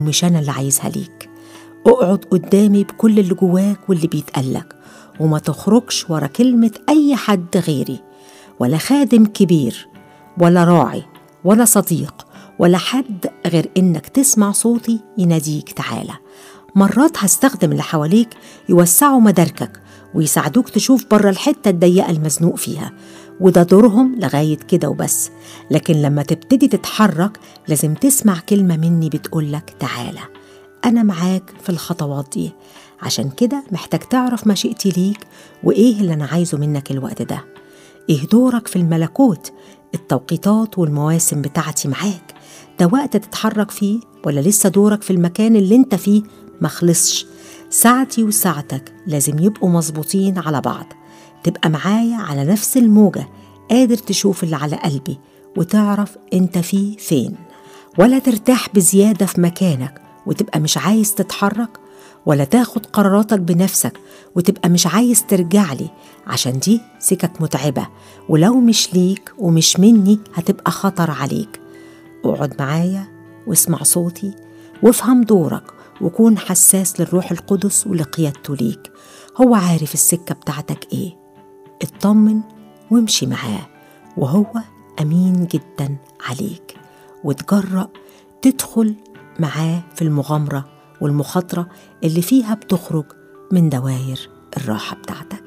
مش أنا اللي عايزها ليك اقعد قدامي بكل اللي جواك واللي بيتقالك وما تخرجش ورا كلمة أي حد غيري ولا خادم كبير ولا راعي ولا صديق ولا حد غير إنك تسمع صوتي يناديك تعالى مرات هستخدم اللي حواليك يوسعوا مداركك ويساعدوك تشوف بره الحتة الضيقة المزنوق فيها وده دورهم لغاية كده وبس لكن لما تبتدي تتحرك لازم تسمع كلمة مني بتقولك تعالى أنا معاك في الخطوات دي عشان كده محتاج تعرف مشيئتي ليك وإيه اللي أنا عايزه منك الوقت ده إيه دورك في الملكوت التوقيتات والمواسم بتاعتي معاك ده وقت تتحرك فيه ولا لسه دورك في المكان اللي انت فيه مخلصش ساعتي وساعتك لازم يبقوا مظبوطين على بعض تبقى معايا على نفس الموجة قادر تشوف اللي على قلبي وتعرف انت فيه فين ولا ترتاح بزيادة في مكانك وتبقى مش عايز تتحرك ولا تاخد قراراتك بنفسك وتبقى مش عايز ترجع لي عشان دي سكك متعبة ولو مش ليك ومش مني هتبقى خطر عليك اقعد معايا واسمع صوتي وافهم دورك وكون حساس للروح القدس ولقيادته ليك هو عارف السكة بتاعتك ايه اطمن وامشي معاه وهو أمين جدا عليك وتجرأ تدخل معاه في المغامرة والمخاطرة اللي فيها بتخرج من دواير الراحة بتاعتك